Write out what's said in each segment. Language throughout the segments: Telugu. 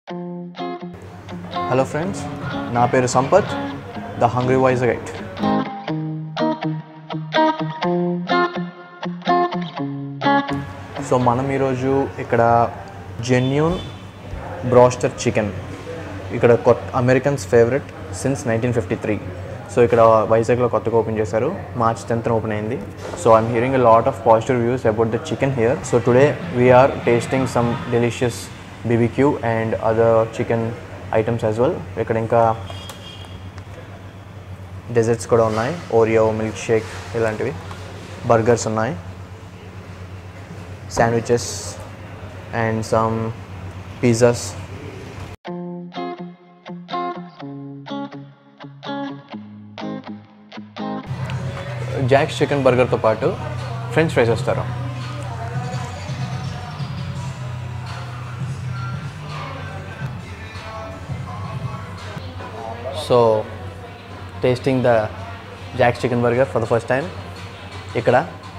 హలో ఫ్రెండ్స్ నా పేరు Sampath the hungry voice guide so మనం ఈరోజు ఇక్కడ జెన్యూన్ బ్రాస్టర్ చికెన్ ఇక్కడ కొత్త Americans favourite since nineteen fifty three so ఇక్కడ వైజాగ్లో కొత్తగా ఓపెన్ చేశారు మార్చ్ టెన్త్ ఓపెన్ అయింది so I'm hearing a lot of positive reviews about the chicken here so today we're tasting some delicious BBQ and other chicken items as well ఇక్కడ ఇంకా డెజర్ట్స్ కూడా ఉన్నాయి ఓరియో మిల్క్ షేక్ ఇలాంటివి బర్గర్స్ ఉన్నాయి sandwiches and some pizzas Jack's chicken బర్గర్తో పాటు ఫ్రెంచ్ ఫ్రైస్ వస్తారు so tasting the Jack's chicken burger for the first time ఇక్కడ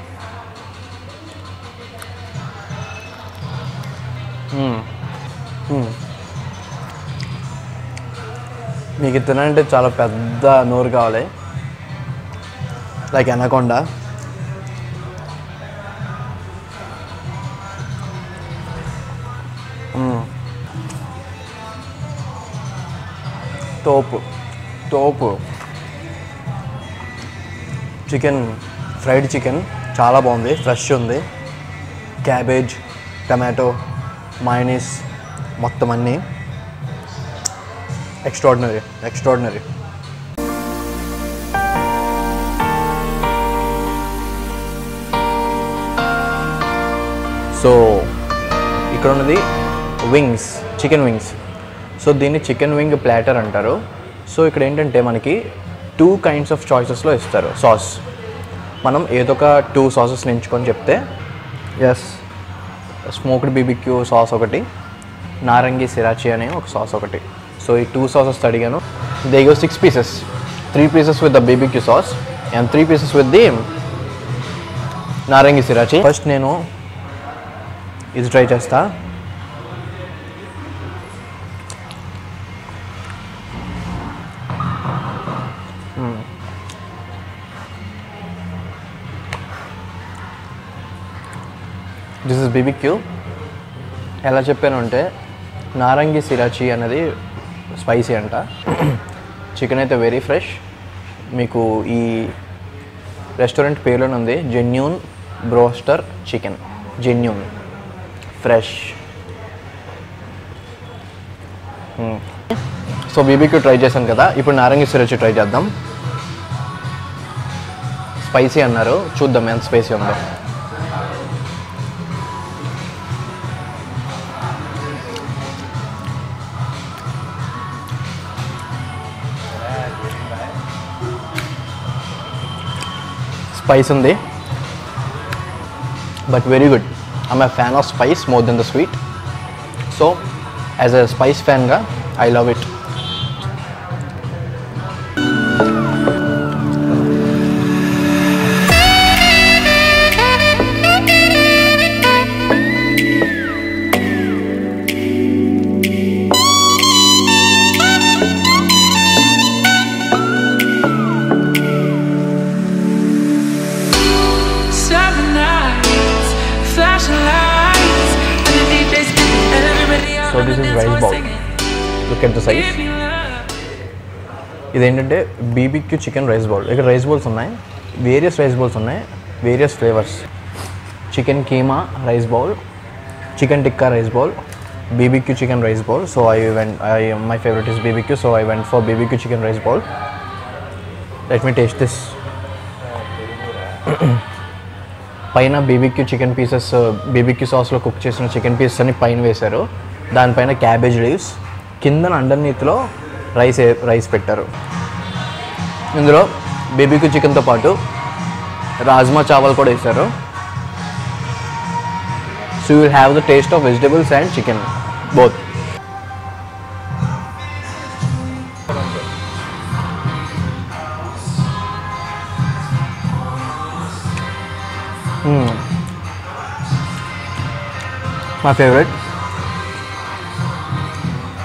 మ్మ్. మ్మ్. మీకు ఇది తినాలంటే చాలా పెద్ద నోరు కావాలి లైక్ ఎనకొండ మ్మ్. తోపు తోపు చికెన్ ఫ్రైడ్ చికెన్ చాలా బాగుంది ఫ్రెష్ ఉంది క్యాబేజ్ టమాటో మైనీస్ మొత్తం అన్నీ ఎక్స్ట్రాడినరీ ఎక్స్ట్రాడినరీ సో ఇక్కడ ఉన్నది వింగ్స్ చికెన్ వింగ్స్ సో దీన్ని చికెన్ వింగ్ ప్లాటర్ అంటారు సో ఇక్కడ ఏంటంటే మనకి టూ కైండ్స్ ఆఫ్ చాయిసెస్లో ఇస్తారు సాస్ మనం ఏదో ఒక టూ సాసెస్ ఎంచుకొని చెప్తే ఎస్ స్మోక్డ్ బీబీక్యూ సాస్ ఒకటి నారంగి సిరాచి అనే ఒక సాస్ ఒకటి సో ఈ టూ సాసెస్ అడిగాను they go six pieces three pieces with the BBQ sauce and three pieces with the Narangi sriracha first నేను ఇది ట్రై చేస్తా దిస్ ఇస్ బీబీక్యూ ఎలా చెప్పాను అంటే నారంగి సిరాచి అనేది స్పైసీ అంట చికెన్ అయితే వెరీ ఫ్రెష్ మీకు ఈ రెస్టారెంట్ పేరులోనే ఉంది genuine broaster chicken genuine fresh so BBQ try చేశాను కదా ఇప్పుడు నారంగి సిరచి ట్రై చేద్దాం స్పైసీ అన్నారు చూద్దాం ఎంత స్పైసీ ఉందో స్పైస్ ఉంది but very good I'm a fan of spice more then the sweet so as a spice ఫ్యాన్గా I love it Summer nights, flashing lights, and the DJ's spinning everybody out So on this the is dance rice floor bowl. singing. Look at the size Give me love. ఇదేంటంటే బీబీక్యూ చికెన్ రైస్ బౌల్ ఇక్కడ రైస్ బౌల్స్ ఉన్నాయి వేరియస్ రైస్ బౌల్స్ ఉన్నాయి various flavours chicken keema rice bowl chicken tikka rice bowl BBQ chicken rice bowl so I went I my favourite is BBQ so I went for BBQ chicken rice bowl let me taste this పైన బీబీక్యూ చికెన్ పీసెస్ బీబీక్యూ సాస్లో కుక్ చేసిన చికెన్ పీసెస్ అని పైన వేశారు దానిపైన క్యాబేజ్ లీవ్స్ కిందన అండర్నీత్లో రైస్ రైస్ పెట్టారు ఇందులో బేబీక్యూ చికెన్తో పాటు రాజ్మా చావల్ కూడా వేశారు so you will have the taste of vegetables and chicken both my favorite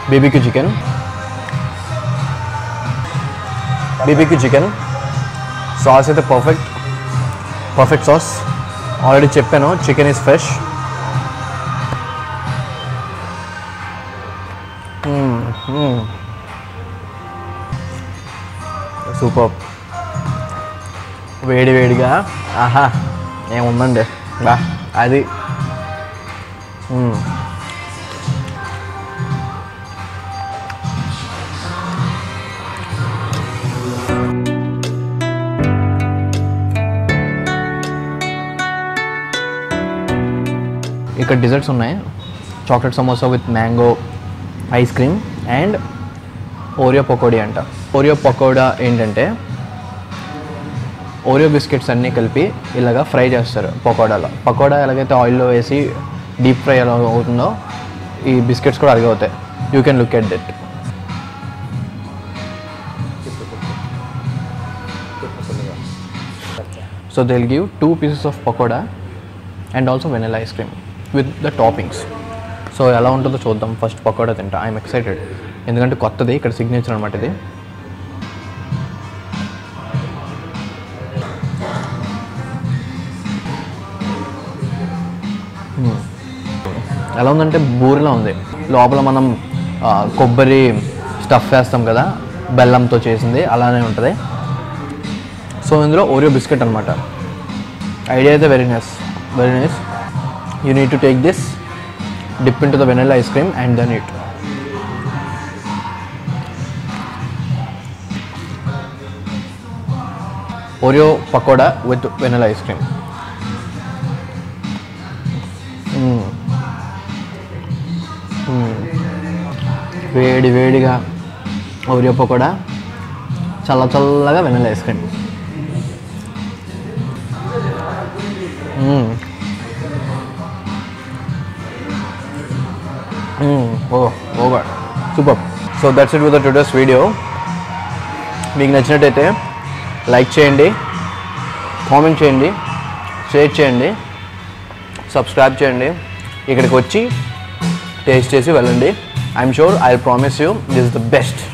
BBQ chicken BBQ chicken sauce అయితే పర్ఫెక్ట్ పర్ఫెక్ట్ సాస్ ఆల్రెడీ చెప్పాను చికెన్ ఈజ్ ఫ్రెష్ సూపర్ వేడి వేడిగా ఆహా ఏముందండి బా అది మ్మ్. ఇక్కడ డిజర్ట్స్ ఉన్నాయి chocolate samosa with mango ice cream and Oreo pakodi అంట ఓరియో పకోడా ఏంటంటే ఓరియో బిస్కెట్స్ అన్నీ కలిపి ఇలాగా ఫ్రై చేస్తారు పకోడాలో పకోడా ఎలాగైతే ఆయిల్లో వేసి డీప్ ఫ్రై ఎలా అవుతుందో ఈ బిస్కెట్స్ కూడా అలాగే అవుతాయి you can look at that so they will give two pieces of pakoda and also vanilla ice cream with the toppings so ఎలా ఉంటుందో చూద్దాం ఫస్ట్ పకోడా తింటా ఐఎమ్ ఎక్సైటెడ్ ఎందుకంటే కొత్తది ఇక్కడ సిగ్నేచర్ అనమాట ఇది మ్మ్. ఎలా ఉందంటే బూరిలా ఉంది లోపల మనం ఆ, కొబ్బరి స్టఫ్ వేస్తాం కదా బెల్లంతో చేసింది అలానే ఉంటుంది సో ఇందులో ఓరియో బిస్కెట్ అనమాట ఐడియా అయితే very nice very nice you need to take this dip in to the vanilla ice cream and then it Oreo pakoda with vanilla ice cream వేడి వేడిగా ఓరియో పకోడా చల్ల చల్లగా vanilla ice cream oh oh super so that's it with today's video మీకు నచ్చినట్టయితే లైక్ చేయండి కామెంట్ చేయండి షేర్ చేయండి సబ్స్క్రైబ్ చేయండి ఇక్కడికి వచ్చి టేస్ట్ చేసి వెళ్ళండి I'm sure I promise you this the best